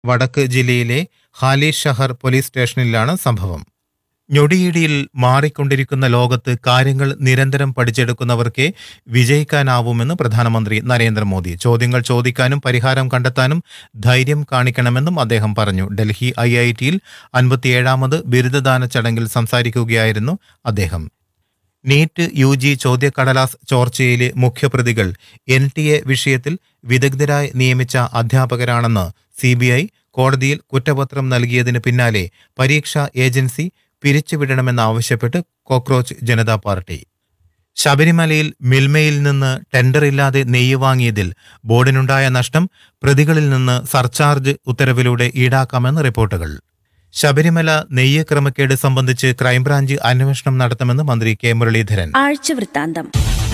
വടക്ക് ജില്ലയിലെ ഹാലിഷ് ഷഹർ പോലീസ് സ്റ്റേഷനിലാണ് സംഭവം ഞൊടിയിടിയിൽ മാറിക്കൊണ്ടിരിക്കുന്ന ലോകത്ത് കാര്യങ്ങൾ നിരന്തരം പഠിച്ചെടുക്കുന്നവർക്കേ വിജയിക്കാനാവുമെന്ന് പ്രധാനമന്ത്രി നരേന്ദ്രമോദി ചോദ്യങ്ങൾ ചോദിക്കാനും പരിഹാരം കണ്ടെത്താനും ധൈര്യം കാണിക്കണമെന്നും അദ്ദേഹം പറഞ്ഞു ഡൽഹി ഐ ഐ ടിയിൽ അൻപത്തിയേഴാമത് ബിരുദദാന ചടങ്ങിൽ സംസാരിക്കുകയായിരുന്നു അദ്ദേഹം നീറ്റ് യു ജി ചോദ്യക്കടലാസ് ചോർച്ചയിലെ മുഖ്യപ്രതികൾ എൻ ടി എ വിഷയത്തിൽ വിദഗ്ധരായി നിയമിച്ച അധ്യാപകരാണെന്ന് സി ബി ഐ കോടതിയിൽ കുറ്റപത്രം നൽകിയതിന് പിന്നാലെ പരീക്ഷാ ഏജൻസി പിരിച്ചുവിടണമെന്നാവശ്യപ്പെട്ട് കോക്രോച്ച് ജനതാ പാർട്ടി ശബരിമലയിൽ മിൽമയിൽ നിന്ന് ടെൻഡറില്ലാതെ നെയ്യ് വാങ്ങിയതിൽ ബോർഡിനുണ്ടായ നഷ്ടം പ്രതികളിൽ നിന്ന് സർചാർജ് ഉത്തരവിലൂടെ ഈടാക്കാമെന്ന് റിപ്പോർട്ടുകൾ ശബരിമല നെയ്യ് ക്രമക്കേട് സംബന്ധിച്ച് ക്രൈംബ്രാഞ്ച് അന്വേഷണം നടത്തുമെന്ന് മന്ത്രി കെ മുരളീധരൻ ആഴ്ച വൃത്താന്തം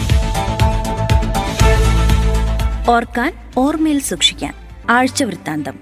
ഓർക്കാൻ ഓർമ്മയിൽ സൂക്ഷിക്കാൻ ആഴ്ച വൃത്താന്തം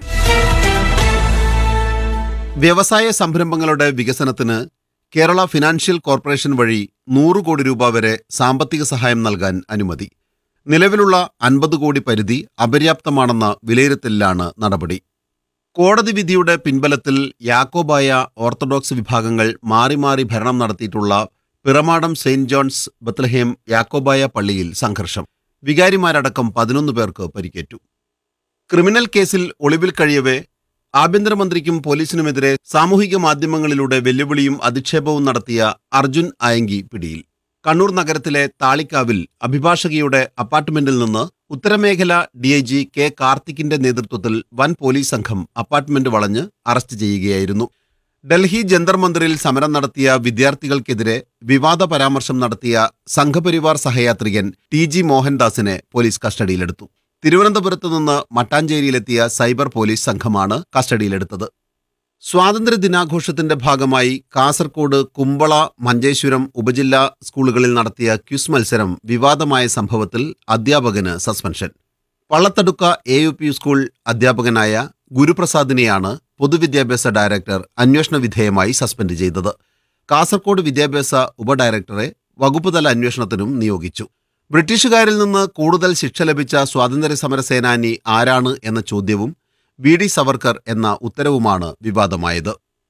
വ്യവസായ സംരംഭങ്ങളുടെ വികസനത്തിന് കേരള ഫിനാൻഷ്യൽ കോർപ്പറേഷൻ വഴി നൂറ് കോടി രൂപ വരെ സാമ്പത്തിക സഹായം നൽകാൻ അനുമതി നിലവിലുള്ള അൻപത് കോടി പരിധി അപര്യാപ്തമാണെന്ന വിലയിരുത്തലിലാണ് നടപടി കോടതി വിധിയുടെ പിൻബലത്തിൽ യാക്കോബായ ഓർത്തഡോക്സ് വിഭാഗങ്ങൾ മാറി മാറി ഭരണം നടത്തിയിട്ടുള്ള Piramadam saint John's Bethlehem Yakobaya പള്ളിയിൽ സംഘർഷം വികാരിമാരടക്കം പതിനൊന്ന് പേർക്ക് പരിക്കേറ്റു ക്രിമിനൽ കേസിൽ ഒളിവിൽ കഴിയവേ ആഭ്യന്തരമന്ത്രിക്കും പോലീസിനുമെതിരെ സാമൂഹിക മാധ്യമങ്ങളിലൂടെ വെല്ലുവിളിയും അധിക്ഷേപവും നടത്തിയ അർജുൻ ആയങ്കി പിടിയിൽ കണ്ണൂർ നഗരത്തിലെ താളിക്കാവിൽ അഭിഭാഷകയുടെ അപ്പാർട്ട്മെന്റിൽ നിന്ന് ഉത്തരമേഖല ഡിഐജി കെ കാർത്തിക്കിന്റെ നേതൃത്വത്തിൽ വൻ പോലീസ് സംഘം അപ്പാർട്ട്മെന്റ് വളഞ്ഞ് അറസ്റ്റ് ചെയ്യുകയായിരുന്നു ഡൽഹി ജന്തർ മന്ദിറിൽ സമരം നടത്തിയ വിദ്യാർത്ഥികൾക്കെതിരെ വിവാദ പരാമർശം നടത്തിയ സംഘപരിവാർ സഹയാത്രികൻ ടി ജി മോഹൻദാസിനെ പോലീസ് കസ്റ്റഡിയിലെടുത്തു തിരുവനന്തപുരത്ത് നിന്ന് മട്ടാഞ്ചേരിയിലെത്തിയ സൈബർ പോലീസ് സംഘമാണ് കസ്റ്റഡിയിലെടുത്തത് സ്വാതന്ത്ര്യ ദിനാഘോഷത്തിന്റെ ഭാഗമായി കാസർകോട് കുമ്പള മഞ്ചേശ്വരം ഉപജില്ലാ സ്കൂളുകളിൽ നടത്തിയ ക്വിസ് മത്സരം വിവാദമായ സംഭവത്തിൽ അധ്യാപകന് suspension Pallathadukka A U P school അധ്യാപകനായ ഗുരുപ്രസാദിനെയാണ് പൊതുവിദ്യാഭ്യാസ ഡയറക്ടർ അന്വേഷണ വിധേയമായി സസ്പെൻഡ് ചെയ്തത് കാസർകോട് വിദ്യാഭ്യാസ ഉപഡയറക്ടറെ വകുപ്പുതല അന്വേഷണത്തിനും നിയോഗിച്ചു ബ്രിട്ടീഷുകാരിൽ നിന്ന് കൂടുതൽ ശിക്ഷ ലഭിച്ച സ്വാതന്ത്ര്യ സമര സേനാനി ആരാണ് എന്ന ചോദ്യവും വി ഡി സവർക്കർ എന്ന ഉത്തരവുമാണ് വിവാദമായത്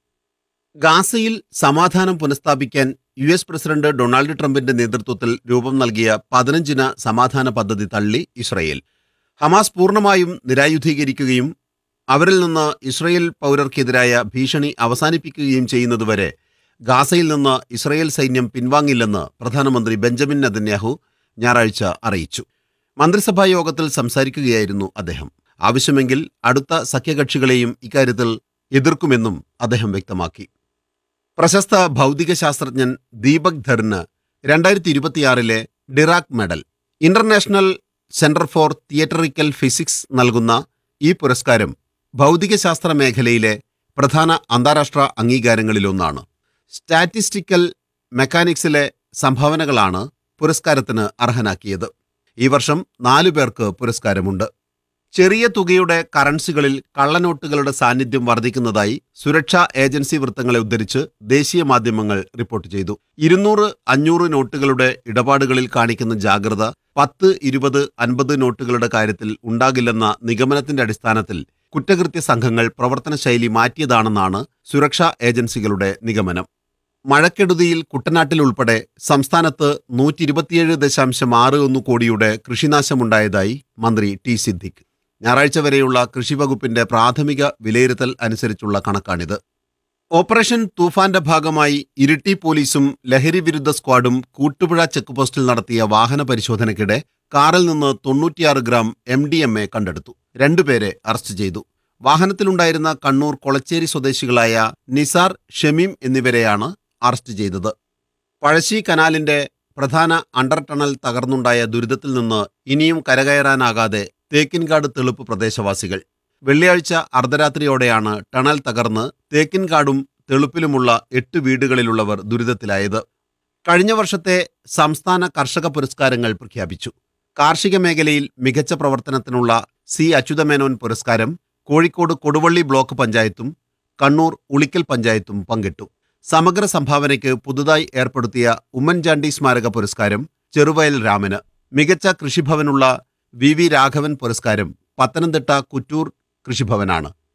ഗാസയിൽ സമാധാനം പുനഃസ്ഥാപിക്കാൻ യു എസ് പ്രസിഡന്റ് ഡൊണാൾഡ് ട്രംപിന്റെ നേതൃത്വത്തിൽ രൂപം നൽകിയ പതിനഞ്ചിന സമാധാന പദ്ധതി തള്ളി ഇസ്രയേൽ ഹമാസ് പൂർണ്ണമായും നിരായുധീകരിക്കുകയും അവരിൽ നിന്ന് ഇസ്രയേൽ പൗരർക്കെതിരായ ഭീഷണി അവസാനിപ്പിക്കുകയും ചെയ്യുന്നതുവരെ ഗാസയിൽ നിന്ന് ഇസ്രയേൽ സൈന്യം പിൻവാങ്ങില്ലെന്ന് പ്രധാനമന്ത്രി ബെഞ്ചമിൻ നെതന്യാഹു ഞായറാഴ്ച അറിയിച്ചു മന്ത്രിസഭാ യോഗത്തിൽ സംസാരിക്കുകയായിരുന്നു അദ്ദേഹം ആവശ്യമെങ്കിൽ അടുത്ത സഖ്യകക്ഷികളെയും ഇക്കാര്യത്തിൽ എതിർക്കുമെന്നും അദ്ദേഹം വ്യക്തമാക്കി പ്രശസ്ത ഭൗതിക ശാസ്ത്രജ്ഞൻ ദീപക് ധറിന് രണ്ടായിരത്തി ഇരുപത്തിയാറിലെ Dirac medal international centre for theoretical physics നൽകുന്ന ഈ പുരസ്കാരം ഭൗതികശാസ്ത്ര മേഖലയിലെ പ്രധാന അന്താരാഷ്ട്ര അംഗീകാരങ്ങളിലൊന്നാണ് സ്റ്റാറ്റിസ്റ്റിക്കൽ മെക്കാനിക്സിലെ സംഭാവനകളാണ് പുരസ്കാരത്തിന് അർഹനാക്കിയത് ഈ വർഷം നാലു പേർക്ക് പുരസ്കാരമുണ്ട് ചെറിയ തുകയുടെ കറൻസികളിൽ കള്ളനോട്ടുകളുടെ സാന്നിധ്യം വർദ്ധിക്കുന്നതായി സുരക്ഷാ ഏജൻസി വൃത്തങ്ങളെ ഉദ്ധരിച്ച് ദേശീയ മാധ്യമങ്ങൾ റിപ്പോർട്ട് ചെയ്തു ഇരുന്നൂറ് അഞ്ഞൂറ് നോട്ടുകളുടെ ഇടപാടുകളിൽ കാണിക്കുന്ന ജാഗ്രത പത്ത് ഇരുപത് അൻപത് നോട്ടുകളുടെ കാര്യത്തിൽ ഉണ്ടാകില്ലെന്ന നിഗമനത്തിന്റെ അടിസ്ഥാനത്തിൽ കുറ്റകൃത്യ സംഘങ്ങൾ പ്രവർത്തനശൈലി മാറ്റിയതാണെന്നാണ് സുരക്ഷാ ഏജൻസികളുടെ നിഗമനം മഴക്കെടുതിയിൽ കുട്ടനാട്ടിൽ ഉൾപ്പെടെ സംസ്ഥാനത്ത് നൂറ്റി ഇരുപത്തിയേഴ് ദശാംശം ആറ് ഒന്ന് കോടിയുടെ കൃഷിനാശമുണ്ടായതായി മന്ത്രി ടി സിദ്ദിഖ് ഞായറാഴ്ച വരെയുള്ള കൃഷിവകുപ്പിന്റെ പ്രാഥമിക വിലയിരുത്തൽ അനുസരിച്ചുള്ള കണക്കാണിത് ഓപ്പറേഷൻ തൂഫാന്റെ ഭാഗമായി ഇരിട്ടി പോലീസും ലഹരി വിരുദ്ധ സ്ക്വാഡും കൂട്ടുപുഴ ചെക്ക് പോസ്റ്റിൽ നടത്തിയ വാഹന പരിശോധനയ്ക്കിടെ കാറിൽ നിന്ന് തൊണ്ണൂറ്റിയാറ് gram M D M A കണ്ടെടുത്തു രണ്ടുപേരെ അറസ്റ്റ് ചെയ്തു വാഹനത്തിലുണ്ടായിരുന്ന കണ്ണൂർ കൊളച്ചേരി സ്വദേശികളായ നിസാർ ഷമീം എന്നിവരെയാണ് അറസ്റ്റ് ചെയ്തത് പഴശ്ശി കനാലിന്റെ പ്രധാന അണ്ടർ ടണൽ തകർന്നുണ്ടായ ദുരിതത്തിൽ നിന്ന് ഇനിയും കരകയറാനാകാതെ തേക്കിൻകാട് തെളുപ്പ് പ്രദേശവാസികൾ വെള്ളിയാഴ്ച അർദ്ധരാത്രിയോടെയാണ് ടണൽ തകർന്ന് തേക്കിൻകാടും തെളുപ്പിലുമുള്ള എട്ട് വീടുകളിലുള്ളവർ ദുരിതത്തിലായത് കഴിഞ്ഞ വർഷത്തെ സംസ്ഥാന കർഷക പുരസ്കാരങ്ങൾ പ്രഖ്യാപിച്ചു കാർഷിക മേഖലയിൽ മികച്ച പ്രവർത്തനത്തിനുള്ള സി അച്യുതമേനോൻ പുരസ്കാരം കോഴിക്കോട് കൊടുവള്ളി ബ്ലോക്ക് പഞ്ചായത്തും കണ്ണൂർ ഉളിക്കൽ പഞ്ചായത്തും പങ്കിട്ടു സമഗ്ര സംഭാവനയ്ക്ക് പുതുതായി ഏർപ്പെടുത്തിയ ഉമ്മൻചാണ്ടി സ്മാരക പുരസ്കാരം ചെറുവയൽ രാമന് മികച്ച കൃഷിഭവനുള്ള വി വി രാഘവൻ പുരസ്കാരം പത്തനംതിട്ട കുറ്റൂർ കൃഷിഭവനാണ്